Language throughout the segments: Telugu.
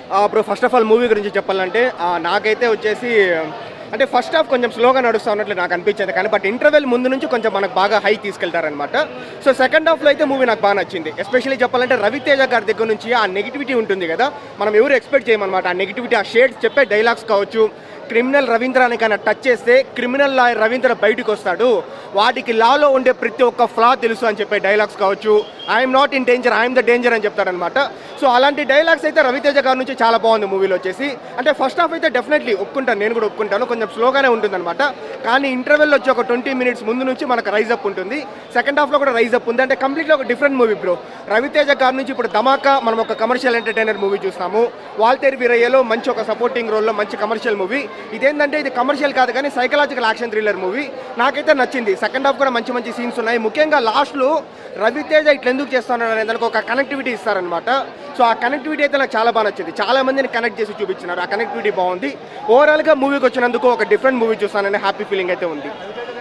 ఇప్పుడు ఫస్ట్ ఆఫ్ ఆల్ మూవీ గురించి చెప్పాలంటే ఆ, నాకైతే వచ్చేసి అంటే ఫస్ట్ హాఫ్ కొంచెం స్లోగా నడుస్తూ ఉన్నట్లు నాకు అనిపించింది కానీ బట్ ఇంటర్వెల్ ముందు నుంచి కొంచెం మనకు బాగా హై తీసుకెళ్తారనమాట సో సెకండ్ హాఫ్లో అయితే మూవీ నాకు బాగా నచ్చింది ఎస్పెషల్లీ చెప్పాలంటే రవితేజ గారి దగ్గర నుంచి ఆ నెగిటివిటీ ఉంటుంది కదా మనం ఎవరు ఎక్స్పెక్ట్ చేయమన్నమాట ఆ నెగిటివిటీ ఆ షేడ్స్ చెప్పే డైలాగ్స్ కావచ్చు క్రిమినల్ రవీంద్ర అని కన్నా టచ్ చేస్తే క్రిమినల్ లాయర్ రవీంద్ర బయటకు వస్తాడు వాటికి లాలో ఉండే ప్రతి ఒక్క ఫ్లా తెలుసు అని చెప్పే డైలాగ్స్ కావచ్చు I'm not in danger I'm the danger అని చెప్తాడనమాట సో అలాంటి డైలాగ్స్ అయితే రవితేజ గారి నుంచి చాలా బాగుంది మూవీలో వచ్చేసి అంటే ఫస్ట్ హాఫ్ అయితే డెఫినెట్లీ ఒప్పుకుంటాను నేను కూడా ఒప్పుకుంటాను కొంచెం స్లోగానే ఉంటుందన్నమాట కానీ ఇంటర్వెల్ వచ్చి ఒక ట్వంటీ మినిట్స్ ముందు నుంచి మనకు రైజ్ అప్ ఉంటుంది సెకండ్ హాఫ్లో కూడా రైజ్ అప్ ఉంది అంటే కంప్లీట్గా ఒక డిఫరెంట్ మూవీ బ్రో రవితేజ గారి నుంచి ఇప్పుడు ధమాకా మనం ఒక కమర్షియల్ ఎంటర్టైనర్ మూవీ చూస్తాము వాల్తేర్ వీరయ్యలో మంచి ఒక సపోర్టింగ్ రోల్లో మంచి కమర్షియల్ మూవీ ఇదేంటంటే ఇది కమర్షియల్ కాదు కానీ సైకలాజికల్ యాక్షన్ థ్రిల్లర్ మూవీ నాకైతే నచ్చింది సెకండ్ హాఫ్ కూడా మంచి మంచి సీన్స్ ఉన్నాయి ముఖ్యంగా లాస్ట్లో రవితేజ ఇట్లా ఎందుకు చేస్తున్నాడు అనే దానికి ఒక కనెక్టివిటీ ఇస్తారనమాట సో ఆ కనెక్టివిటీ అయితే నాకు చాలా బాగా నచ్చింది చాలా మందిని కనెక్ట్ చేసి చూపించినారు ఆ కనెక్టివిటీ బాగుంది ఓవరాల్గా మూవీకి వచ్చినందుకు ఒక డిఫరెంట్ మూవీ చూస్తాననే హ్యాపీ ఫీలింగ్ అయితే ఉంది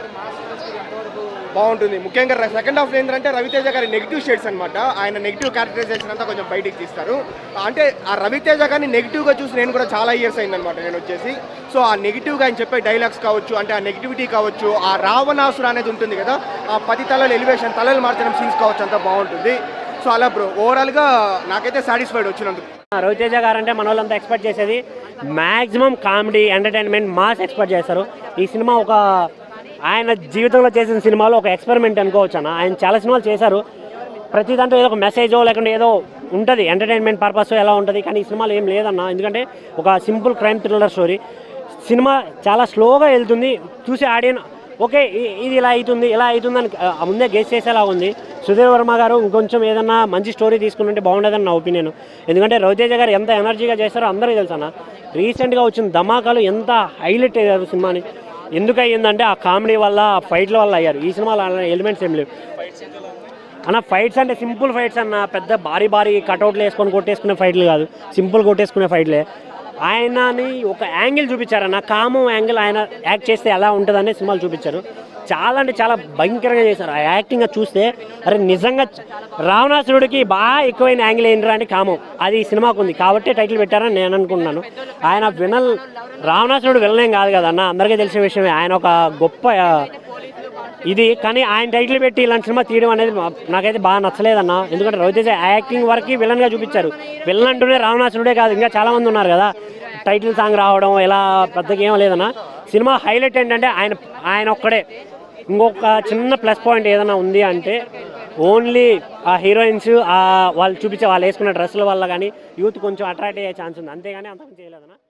బాగుంటుంది ముఖ్యంగా సెకండ్ హాఫ్ ఏంటంటే రవితేజ గారి నెగిటివ్ షేడ్స్ అనమాట ఆయన నెగిటివ్ క్యారెక్టరైజేషన్ అంతా కొంచెం బయటికి తీస్తారు అంటే ఆ రవితేజ గారిని నెగిటివ్గా చూసి నేను కూడా చాలా ఇయర్స్ అయిందనమాట నేను వచ్చేసి సో ఆ నెగిటివ్గా ఆయన చెప్పే డైలాగ్స్ కావచ్చు అంటే ఆ నెగిటివిటీ కావచ్చు ఆ రావణాసుడు అనేది ఉంటుంది కదా ఆ పది తలల ఎలివేషన్ తలలు మార్చడం సీన్స్ కావచ్చు అంతా బాగుంటుంది సో అలా బ్రో ఓవరాల్గా నాకైతే సాటిస్ఫైడ్ వచ్చినందుకు రవితేజ గారు అంటే మన వాళ్ళంతా ఎక్స్పెక్ట్ చేసేది maximum comedy entertainment mass expect చేస్తారు ఈ సినిమా ఒక ఆయన జీవితంలో చేసిన సినిమాలో ఒక ఎక్స్పెరిమెంట్ అనుకోవచ్చు అన్న ఆయన చాలా సినిమాలు చేశారు ప్రతి దాంట్లో ఏదో ఒక మెసేజో లేకుంటే ఏదో ఉంటుంది ఎంటర్టైన్మెంట్ పర్పస్ ఎలా ఉంటుంది కానీ ఈ సినిమాలో ఏం లేదన్న ఎందుకంటే ఒక సింపుల్ క్రైమ్ థ్రిల్లర్ స్టోరీ సినిమా చాలా స్లోగా వెళ్తుంది చూసి ఆడియన్ ఓకే ఇ- ఇది ఇలా అవుతుంది ఇలా అవుతుందని ఆ, ముందే గెస్ చేసేలా ఉంది సుధీర్ వర్మ గారు ఇంకొంచెం ఏదన్నా మంచి స్టోరీ తీసుకుంటుంటే బాగుండదని నా ఒపీనియన్ ఎందుకంటే రవితేజ గారు ఎంత ఎనర్జీగా చేస్తారో అందరికీ తెలుసు అన్న రీసెంట్గా వచ్చిన ధమాకాలు ఎంత హైలైట్ అయ్యారు సినిమాని ఎందుకు అయ్యిందంటే ఆ కామెడీ వల్ల ఆ ఫైట్ల వల్ల అయ్యారు ఈ సినిమాలో ఎలిమెంట్స్ ఏం లేవు అన్న ఫైట్స్ అంటే సింపుల్ ఫైట్స్ అన్న పెద్ద భారీ భారీ కటౌట్లు వేసుకొని కొట్టేసుకునే ఫైట్లు కాదు సింపుల్ కొట్టేసుకునే ఫైట్లే ఆయనని ఒక యాంగిల్ చూపించారన్న కామం యాంగిల్ ఆయన యాక్ట్ చేస్తే ఎలా ఉంటుందనే సినిమాలు చూపించారు చాలా అంటే చాలా భయంకరంగా చేశారు ఆ యాక్టింగ్ చూస్తే అరే నిజంగా చ- రావణాసురుడికి బాగా ఎక్కువైన యాంగిల్ ఏంటరా అంటే కామం అది ఈ సినిమాకు ఉంది కాబట్టి టైటిల్ పెట్టారని నేను అనుకుంటున్నాను ఆయన వినల్ రావణాసురుడు వినలేం కాదు కదన్న అందరికీ తెలిసిన విషయమే ఆయన ఒక గొప్ప ఆ, ఇది కానీ ఆయన టైటిల్ పెట్టి ఇలాంటి సినిమా తీయడం అనేది మా- నాకైతే బాగా నచ్చలేదన్న ఎందుకంటే రవితేజ యాక్టింగ్ వరకు విలన్ గా చూపించారు విలన్ అంటూనే రావణాసురుడే కాదు ఇంకా చాలా మంది ఉన్నారు కదా టైటిల్ సాంగ్ రావడం ఇలా పెద్దగా ఏం లేదన్న సినిమా హైలైట్ ఏంటంటే ఆయన ఆయన ఒక్కడే ఇంకొక చిన్న ప్లస్ పాయింట్ ఏదైనా ఉంది అంటే ఓన్లీ ఆ హీరోయిన్స్ ఆ వాళ్ళు చూపించే వాళ్ళు వేసుకున్న డ్రెస్సుల వల్ల కానీ యూత్ కొంచెం అట్రాక్ట్ అయ్యే ఛాన్స్ ఉంది అంతేగాని అంతకు చేయలేదన్న